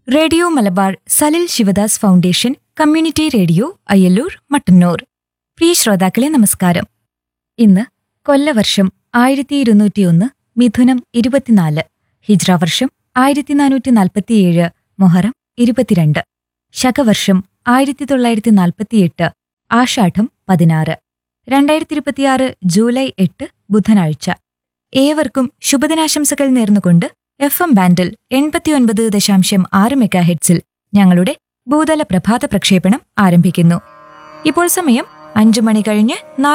radio Malabar Salil Sivadas foundation community radio Ayyallur Mattannur പ്രിയ ശ്രോതാക്കളെ നമസ്കാരം ഇന്ന് കൊല്ലവർഷം ആയിരത്തി ഇരുന്നൂറ്റിയൊന്ന് മിഥുനം ഇരുപത്തിനാല് ഹിജ്ര വർഷം ആയിരത്തി നാനൂറ്റി നാൽപ്പത്തിയേഴ് മൊഹറം ഇരുപത്തിരണ്ട് ശകവർഷം ആയിരത്തി തൊള്ളായിരത്തി നാൽപ്പത്തിയെട്ട് ആഷാഢം പതിനാറ് രണ്ടായിരത്തി ഇരുപത്തിയാറ് ജൂലൈ എട്ട് ബുധനാഴ്ച ഏവർക്കും ശുഭദിനാശംസകൾ നേർന്നുകൊണ്ട് എഫ് എം ബാൻഡിൽ എൺപത്തിയൊൻപത് ദശാംശം ആറ് മെഗാ ഹെഡ്സിൽ ഞങ്ങളുടെ ഭൂതല പ്രഭാത പ്രക്ഷേപണം ആരംഭിക്കുന്നു ഇപ്പോൾ സമയം അഞ്ചു മണി കഴിഞ്ഞ് നാല്